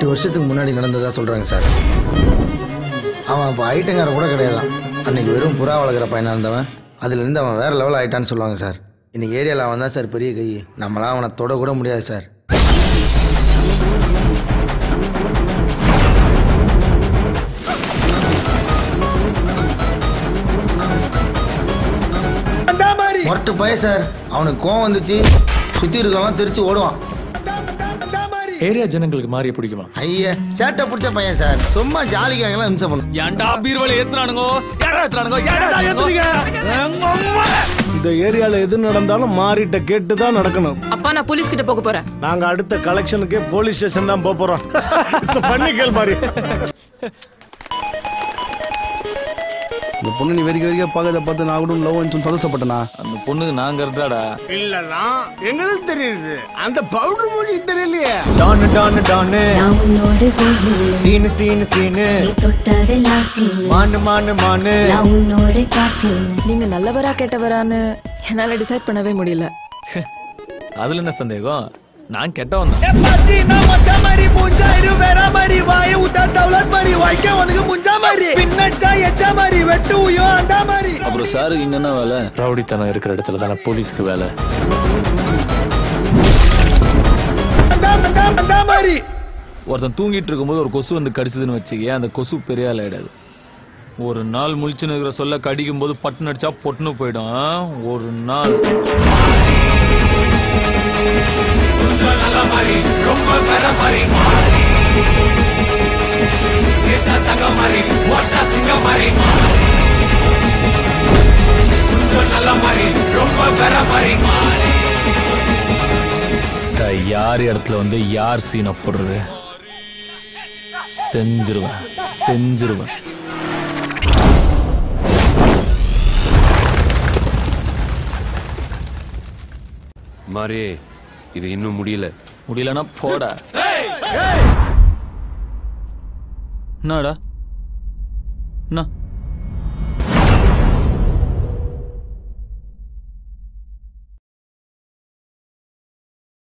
வருஷத்துக்கு முன்னாடி நடந்ததா சொல்றாங்க சார் அவன் அப்போ ஐட்டங்கார கூட கிடையாதான் அன்னைக்கு வெறும் புறா வளர்க்குற பையனா இருந்தவன் அதுல இருந்து அவன் வேற லெவல் ஆயிட்டான்னு சொல்லுவாங்க சார் இன்னைக்கு ஏரியாவில் அவன் தான் சார் பெரிய கை நம்மளாம் அவனை தொட கூட முடியாது சார் மொரட்டு பய சார் அவனுக்கு கோவம் வந்துச்சு சுத்தி இருக்கவங்க தெரிச்சு ஓடுவான் ஏரியா ஜனங்களுக்கு மாறிய பிடிக்குமா ஐயா சேட்டை பிடிச்ச பையன் சார் சும்மா ஜாலிக்காகலாம் இம்சை பண்ணும் ஏன்டா பீர்வலை ஏத்துறானுங்கோ யாரா ஏத்துறானுங்கோ யாரா ஏத்துறீங்க இந்த ஏரியால எது நடந்தாலும் மாறிட்ட கேட்டு தான் நடக்கணும் அப்பா நான் போலீஸ் கிட்ட போக போறேன் நாங்க அடுத்த கலெக்ஷனுக்கே போலீஸ் ஸ்டேஷன் தான் போப் போறோம் பண்ணி கேள் மாதிரி இந்த பொண்ணு நீ வெறிக்க வெறிக்க பார்க்கறத பார்த்து நான் கூட லவ் சொல்லி சந்தோஷப்பட்டேனா அந்த பொண்ணுக்கு நாங்க இருந்தாடா இல்லனா எங்களுக்கு தெரியுது அந்த பவுடர் மொழி தெரியலையே டானு டானு டானு நான் உன்னோடு போகிறேன் சீனு சீனு சீனு நீ தொட்டதெல்லாம் சீனு மானு மானு மானு நான் உன்னோடு காற்றேன் நீங்க நல்லவரா கெட்டவரான்னு என்னால டிசைட் பண்ணவே முடியல அதுல என்ன சந்தேகம் நான் கெட்டவன் தான் அப்புறம் சாரு இங்க என்ன வேலை ரவுடித்தனம் இருக்கிற இடத்துல தானே போலீஸ்க்கு வேலை ஒருத்தன் தூங்கிட்டு இருக்கும்போது ஒரு கொசு வந்து கடிச்சதுன்னு வச்சுக்க அந்த கொசு பெரிய ஆள் ஆயிடாது ஒரு நாள் முழிச்சுன்னு இருக்கிற சொல்ல கடிக்கும் போது பட்டுன்னு அடிச்சா பொட்டுன்னு போயிடும் ஆ? ஒரு நாள் இந்த யார் இடத்துல வந்து யார் சீனை போடுறது செஞ்சிருவேன் செஞ்சிருவேன் மாறி இது இன்னும் முடியல முடியலன்னா போடா என்னடா என்ன